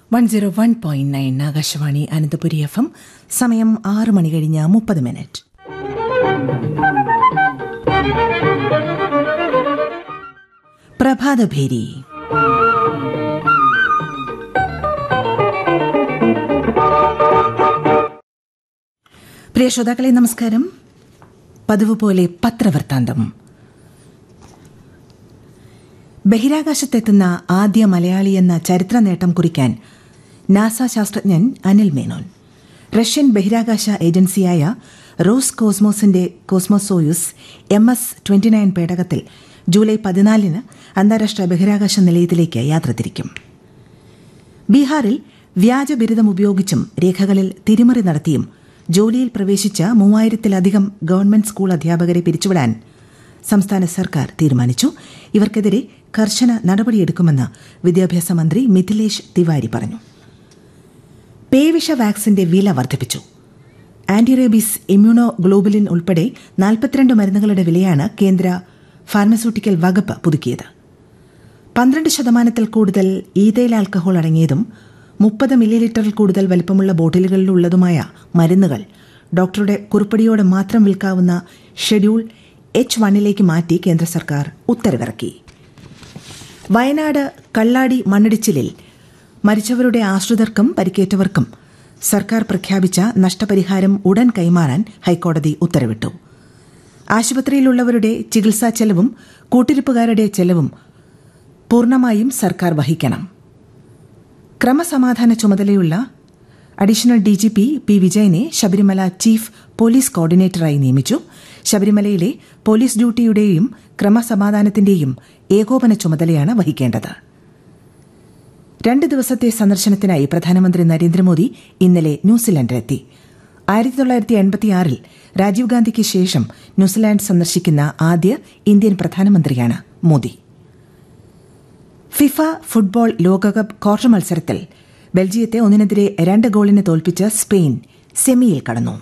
one zero one point nine Akashvani Ananthapuri F M സമയം ആറ് മണി കഴിഞ്ഞ് മുപ്പത് മിനിറ്റ് പ്രഭാതഭേരി പ്രിയ ശ്രോതാക്കളെ നമസ്കാരം പതിവ് പോലെ പത്രവൃത്താന്തം ബഹിരാകാശത്തെത്തുന്ന ആദ്യ മലയാളി എന്ന ചരിത്ര നേട്ടം കുറിക്കാൻ നാസ ശാസ്ത്രജ്ഞൻ അനിൽ മേനോൻ റഷ്യൻ ബഹിരാകാശ ഏജൻസിയായ റോസ് കോസ്മോസിന്റെ കോസ്മോസോയുസ് എം എസ് ട്വന്റി നയൻ പേടകത്തിൽ ജൂലൈ പതിനാലിന് അന്താരാഷ്ട്ര ബഹിരാകാശ നിലയത്തിലേക്ക് യാത്ര തിരിക്കും ബീഹാറിൽ വ്യാജ ബിരുദം ഉപയോഗിച്ചും രേഖകളിൽ തിരിമറി നടത്തിയും ജോലിയിൽ പ്രവേശിച്ച മൂവായിരത്തിലധികം ഗവൺമെന്റ് സ്കൂൾ അധ്യാപകരെ പിരിച്ചുവിടാൻ സംസ്ഥാന സർക്കാർ തീരുമാനിച്ചു ഇവർക്കെതിരെ കർശന നടപടിയെടുക്കുമെന്ന് വിദ്യാഭ്യാസ മന്ത്രി മിഥിലേഷ് തിവാരി പറഞ്ഞു പേവിഷ വാക്സിന്റെ വില വർദ്ധിപ്പിച്ചു ആന്റിറേബീസ് ഇമ്മ്യൂണോ ഗ്ലോബുലിൻ ഉൾപ്പെടെ നാൽപ്പത്തിരണ്ട് മരുന്നുകളുടെ വിലയാണ് കേന്ദ്ര ഫാർമസ്യൂട്ടിക്കൽ വകുപ്പ് പുതുക്കിയത് പന്ത്രണ്ട് ശതമാനത്തിൽ കൂടുതൽ ഈതൈൽ ആൽക്കഹോൾ അടങ്ങിയതും മുപ്പത് മില്ലി ലിറ്ററിൽ കൂടുതൽ വലിപ്പമുള്ള ബോട്ടിലുകളിലുള്ളതുമായ മരുന്നുകൾ ഡോക്ടറുടെ കുറിപ്പടിയോടെ മാത്രം വിൽക്കാവുന്ന ഷെഡ്യൂൾ എച്ച് വണ്ണിലേക്ക് മാറ്റി കേന്ദ്ര സർക്കാർ ഉത്തരവിറക്കി വയനാട് കള്ളാടി മണ്ണിടിച്ചിലിൽ മരിച്ചവരുടെ ആശ്രിതർക്കും പരിക്കേറ്റവർക്കും സർക്കാർ പ്രഖ്യാപിച്ച നഷ്ടപരിഹാരം ഉടൻ കൈമാറാൻ ഹൈക്കോടതി ഉത്തരവിട്ടു ആശുപത്രിയിലുള്ളവരുടെ ചികിത്സാ ചെലവും കൂട്ടിരിപ്പുകാരുടെ ചെലവും പൂർണ്ണമായും സർക്കാർ വഹിക്കണം ക്രമസമാധാന ചുമതലയുള്ള additional D G P P വിജയനെ ശബരിമല ചീഫ് പോലീസ് കോർഡിനേറ്ററായി നിയമിച്ചു ശബരിമലയിലെ പോലീസ് ഡ്യൂട്ടിയുടെയും ക്രമസമാധാനത്തിന്റെയും ഏകോപന ചുമതലയാണ് വഹിക്കേണ്ടത് രണ്ട് ദിവസത്തെ സന്ദർശനത്തിനായി പ്രധാനമന്ത്രി നരേന്ദ്രമോദി ഇന്നലെ ന്യൂസിലൻഡിലെത്തി ആയിരത്തി തൊള്ളായിരത്തി എൺപത്തിയാറിൽ രാജീവ് ഗാന്ധിക്ക് ശേഷം ന്യൂസിലാൻഡ് സന്ദർശിക്കുന്ന ആദ്യ ഇന്ത്യൻ പ്രധാനമന്ത്രിയാണ് മോദി ഫിഫ ഫുട്ബോൾ ലോകകപ്പ് ക്വാർട്ടർ മത്സരത്തിൽ ബെൽജിയത്തെ ഒന്നിനെതിരെ രണ്ട് ഗോളിന് തോൽപ്പിച്ച് സ്പെയിൻ സെമിയിൽ കടന്നു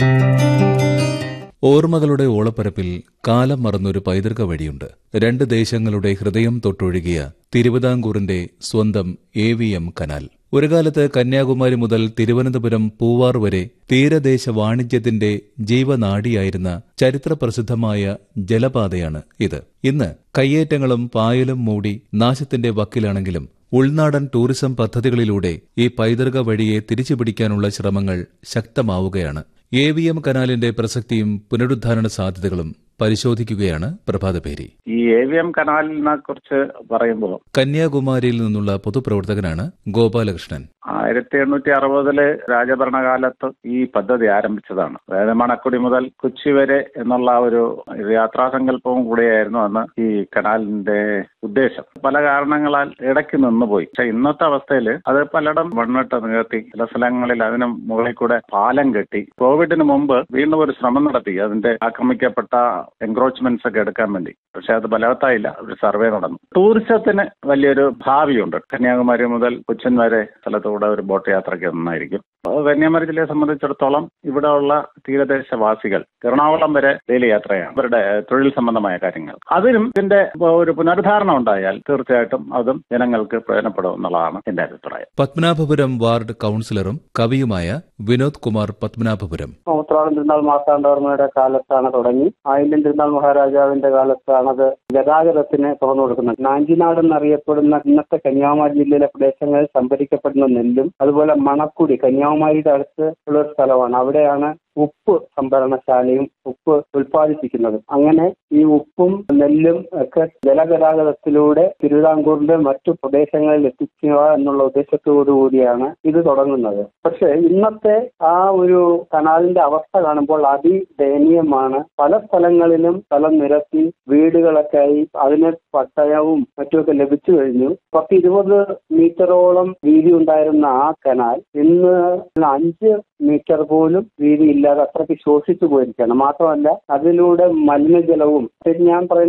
ഓർമ്മകളുടെ ഓളപ്പരപ്പിൽ കാലം മറന്നൊരു പൈതൃക വഴിയുണ്ട് രണ്ട് ദേശങ്ങളുടെ ഹൃദയം തൊട്ടൊഴുകിയ തിരുവിതാംകൂറിന്റെ സ്വന്തം എ വി എം കനാൽ ഒരു കാലത്ത് കന്യാകുമാരി മുതൽ തിരുവനന്തപുരം പൂവാർ വരെ തീരദേശ വാണിജ്യത്തിന്റെ ജീവനാഡിയായിരുന്ന ചരിത്രപ്രസിദ്ധമായ ജലപാതയാണ് ഇത് ഇന്ന് കയ്യേറ്റങ്ങളും പായലും മൂടി നാശത്തിന്റെ വക്കിലാണെങ്കിലും ഉൾനാടൻ ടൂറിസം പദ്ധതികളിലൂടെ ഈ പൈതൃക വഴിയെ തിരിച്ചുപിടിക്കാനുള്ള ശ്രമങ്ങൾ ശക്തമാവുകയാണ് എ വി എം കനാലിന്റെ പ്രസക്തിയും പുനരുദ്ധാരണ സാധ്യതകളും പരിശോധിക്കുകയാണ് പ്രഭാതപേരി ഈ എ വി എം കനാലിനെ കുറിച്ച് പറയുമ്പോൾ കന്യാകുമാരിയിൽ നിന്നുള്ള പൊതുപ്രവർത്തകനാണ് ഗോപാലകൃഷ്ണൻ ആയിരത്തി എണ്ണൂറ്റി അറുപതില് രാജഭരണകാലത്ത് ഈ പദ്ധതി ആരംഭിച്ചതാണ് അതായത് മണക്കുടി മുതൽ കൊച്ചി വരെ എന്നുള്ള ഒരു യാത്രാസങ്കല്പവും കൂടിയായിരുന്നു അന്ന് ഈ കനാലിന്റെ ഉദ്ദേശം പല കാരണങ്ങളാൽ ഇടയ്ക്ക് നിന്നുപോയി പക്ഷെ ഇന്നത്തെ അവസ്ഥയിൽ അത് പലയിടം മണ്ണിട്ട് നികത്തി ചില സ്ഥലങ്ങളിൽ അതിന് മുകളിൽ കൂടെ പാലം കെട്ടി കോവിഡിന് മുമ്പ് വീണ്ടും ഒരു ശ്രമം നടത്തി അതിന്റെ ആക്രമിക്കപ്പെട്ട എൻക്രോച്ച്മെന്റ്സ് ഒക്കെ എടുക്കാൻ വേണ്ടി പക്ഷെ അത് ഫലവത്തായില്ല ഒരു സർവേ നടന്നു ടൂറിസത്തിന് വലിയൊരു ഭാവിയുണ്ട് കന്യാകുമാരി മുതൽ കൊച്ചിൻ വരെ സ്ഥലത്തൂടെ ഒരു ബോട്ട് യാത്രയ്ക്ക് നന്നായിരിക്കും കന്യാകുമാരി ജില്ലയെ സംബന്ധിച്ചിടത്തോളം ഇവിടെ ഉള്ള തീരദേശവാസികൾ എറണാകുളം വരെ ഡെയിലി യാത്രയാണ് അവരുടെ തൊഴിൽ സംബന്ധമായ കാര്യങ്ങൾ അതിനും ഇതിന്റെ ഒരു പുനരുദ്ധാരണം ഉണ്ടായാൽ തീർച്ചയായിട്ടും അതും ജനങ്ങൾക്ക് പ്രയോജനപ്പെടും എന്നുള്ളതാണ് എന്റെ അഭിപ്രായം പത്മനാഭപുരം വാർഡ് കൌൺസിലറും കവിയുമായ വിനോദ് കുമാർ പത്മനാഭപുരം ഉത്രാടം തിരുനാൾ മാർത്താണ്ഡവർമ്മയുടെ കാലത്താണ് തുടങ്ങി ആയില്യം തിരുനാൾ മഹാരാജാവിന്റെ കാലത്താണ് അത് ഗതാഗതത്തിന് തുറന്നു കൊടുക്കുന്നത് നാഞ്ചിനാട് എന്നറിയപ്പെടുന്ന ഇന്നത്തെ കന്യാകുമാരി ജില്ലയിലെ പ്രദേശങ്ങളിൽ സംഭരിക്കപ്പെടുന്ന നെല്ലും അതുപോലെ മണക്കുടി കന്യാകുമാരിയുടെ അടുത്ത് ഉള്ള ഒരു സ്ഥലമാണ് അവിടെയാണ് ഉപ്പ് സംഭരണശാലയും ഉപ്പ് ഉൽപ്പാദിപ്പിക്കുന്നത് അങ്ങനെ ഈ ഉപ്പും നെല്ലും ഒക്കെ ജലഗതാഗതത്തിലൂടെ തിരുവിതാംകൂറിന്റെ മറ്റു പ്രദേശങ്ങളിൽ എത്തിക്കുക എന്നുള്ള ഉദ്ദേശത്തോടു കൂടിയാണ് ഇത് തുടങ്ങുന്നത് പക്ഷേ ഇന്നത്തെ ആ ഒരു കനാലിന്റെ അവസ്ഥ കാണുമ്പോൾ അതിദയനീയമാണ് പല സ്ഥലങ്ങളിലും സ്ഥലം നിരത്തി വീടുകളൊക്കെ ആയി അതിന് പട്ടയവും മറ്റുമൊക്കെ ലഭിച്ചു കഴിഞ്ഞു പത്ത് ഇരുപത് മീറ്ററോളം വീതി ഉണ്ടായിരുന്ന ആ കനാൽ ഇന്ന് അഞ്ച് മീറ്റർ പോലും വീതിയില്ലാതെ അത്രയ്ക്ക് ശോഷിച്ചു പോയിരിക്കുകയാണ് മാത്രമല്ല അതിലൂടെ മലിനജലവും ഞാൻ പറയുന്ന